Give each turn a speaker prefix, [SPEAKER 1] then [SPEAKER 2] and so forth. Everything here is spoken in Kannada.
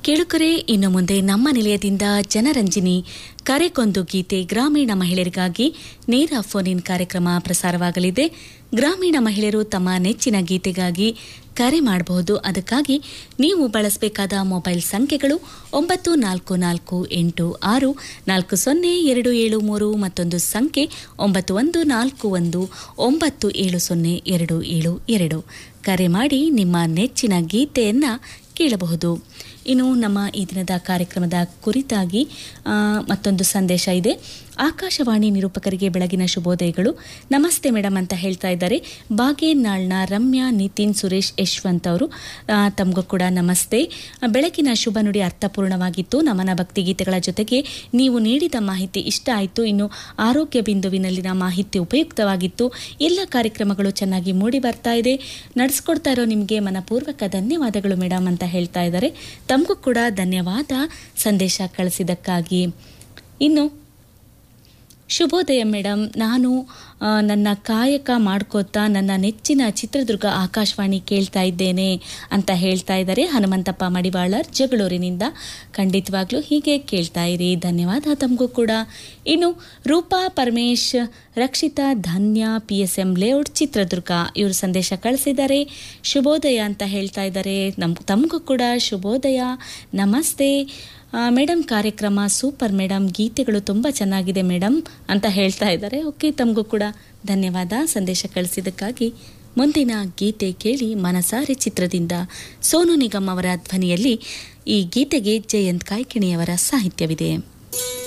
[SPEAKER 1] ಕೇಳುಕರೇ ಇನ್ನು ಮುಂದೆ ನಮ್ಮ ನಿಲಯದಿಂದ ಜನರಂಜಿನಿ ಕರೆಕೊಂದು ಗೀತೆ ಗ್ರಾಮೀಣ ಮಹಿಳೆಯರಿಗಾಗಿ ನೇರ ಫೋನ್ ಇನ್ ಕಾರ್ಯಕ್ರಮ ಪ್ರಸಾರವಾಗಲಿದೆ ಗ್ರಾಮೀಣ ಮಹಿಳೆಯರು ತಮ್ಮ ನೆಚ್ಚಿನ ಗೀತೆಗಾಗಿ ಕರೆ ಮಾಡಬಹುದು ಅದಕ್ಕಾಗಿ ನೀವು ಬಳಸಬೇಕಾದ ಮೊಬೈಲ್ ಸಂಖ್ಯೆಗಳು ಒಂಬತ್ತು ನಾಲ್ಕು ನಾಲ್ಕು ಎಂಟು ಆರು ನಾಲ್ಕು ಸೊನ್ನೆ ಎರಡು ಏಳು ಮೂರು ಮತ್ತೊಂದು ಸಂಖ್ಯೆ ಒಂಬತ್ತು ಒಂದು ನಾಲ್ಕು ಒಂದು ಒಂಬತ್ತು ಏಳು ಸೊನ್ನೆ ಎರಡು ಏಳು ಎರಡು ಕರೆ ಮಾಡಿ ನಿಮ್ಮ ನೆಚ್ಚಿನ ಗೀತೆಯನ್ನು ಕೇಳಬಹುದು ಇನ್ನು ನಮ್ಮ ಈ ದಿನದ ಕಾರ್ಯಕ್ರಮದ ಕುರಿತಾಗಿ ಆ, ಮತ್ತೊಂದು ಸಂದೇಶ ಇದೆ ಆಕಾಶವಾಣಿ ನಿರೂಪಕರಿಗೆ ಬೆಳಗಿನ ಶುಭೋದಯಗಳು ನಮಸ್ತೆ ಮೇಡಮ್ ಅಂತ ಹೇಳ್ತಾ ಇದ್ದಾರೆ ಬಾಗೇನಾಳ್ನ ರಮ್ಯಾ ನಿತಿನ್ ಸುರೇಶ್ ಯಶವಂತ್ ಅವರು ಆ, ತಮಗೂ ಕೂಡ ನಮಸ್ತೆ ಆ, ಬೆಳಗಿನ ಶುಭ ನುಡಿ ಅರ್ಥಪೂರ್ಣವಾಗಿತ್ತು ನಮನ ಭಕ್ತಿ ಗೀತೆಗಳ ಜೊತೆಗೆ ನೀವು ನೀಡಿದ ಮಾಹಿತಿ ಇಷ್ಟ ಆಯಿತು ಇನ್ನು ಆರೋಗ್ಯ ಬಿಂದುವಿನಲ್ಲಿನ ಮಾಹಿತಿ ಉಪಯುಕ್ತವಾಗಿತ್ತು ಎಲ್ಲ ಕಾರ್ಯಕ್ರಮಗಳು ಚೆನ್ನಾಗಿ ಮೂಡಿ ಬರ್ತಾ ಇದೆ ನಡೆಸ್ಕೊಡ್ತಾ ಇರೋ ನಿಮಗೆ ಮನಪೂರ್ವಕ ಧನ್ಯವಾದಗಳು ಮೇಡಮ್ ಅಂತ ಹೇಳ್ತಾ ಇದ್ದಾರೆ ತಮಗೂ ಕೂಡ ಧನ್ಯವಾದ ಸಂದೇಶ ಕಳಿಸಿದ್ದಕ್ಕಾಗಿ ಇನ್ನು ಶುಭೋದಯ ಮೇಡಮ್ ನಾನು ಆ, ನನ್ನ ಕಾಯಕ ಮಾಡ್ಕೋತಾ ನನ್ನ ನೆಚ್ಚಿನ ಚಿತ್ರದುರ್ಗ ಆಕಾಶವಾಣಿ ಕೇಳ್ತಾ ಇದ್ದೇನೆ ಅಂತ ಹೇಳ್ತಾ ಇದ್ದಾರೆ ಹನುಮಂತಪ್ಪ ಮಡಿವಾಳರ್ ಜಗಳೂರಿನಿಂದ ಖಂಡಿತವಾಗ್ಲೂ ಹೀಗೆ ಕೇಳ್ತಾ ಇರಿ ಧನ್ಯವಾದ ತಮಗೂ ಕೂಡ ಇನ್ನು Roopa Paramesh Rakshita Dhanya P S M layout Chitradurga ಇವರು ಸಂದೇಶ ಕಳಿಸಿದ್ದಾರೆ ಶುಭೋದಯ ಅಂತ ಹೇಳ್ತಾ ಇದ್ದಾರೆ ನಮ್ ತಮಗೂ ಕೂಡ ಶುಭೋದಯ ನಮಸ್ತೆ ಆ, ಮೇಡಮ್ ಕಾರ್ಯಕ್ರಮ ಸೂಪರ್ ಮೇಡಮ್ ಗೀತೆಗಳು ತುಂಬ ಚೆನ್ನಾಗಿದೆ ಮೇಡಮ್ ಅಂತ ಹೇಳ್ತಾ ಇದ್ದಾರೆ ಓಕೆ ತಮಗೂ ಕೂಡ ಧನ್ಯವಾದ ಸಂದೇಶ ಕಳಿಸಿದ್ದಕ್ಕಾಗಿ ಮುಂದಿನ ಗೀತೆ ಕೇಳಿ ಮನಸಾರೆ ಚಿತ್ರದಿಂದ ಸೋನು ನಿಗಮ್ ಅವರ ಧ್ವನಿಯಲ್ಲಿ ಈ ಗೀತೆಗೆ ಜಯಂತ್ ಕಾಯ್ಕಿಣಿಯವರ ಸಾಹಿತ್ಯವಿದೆ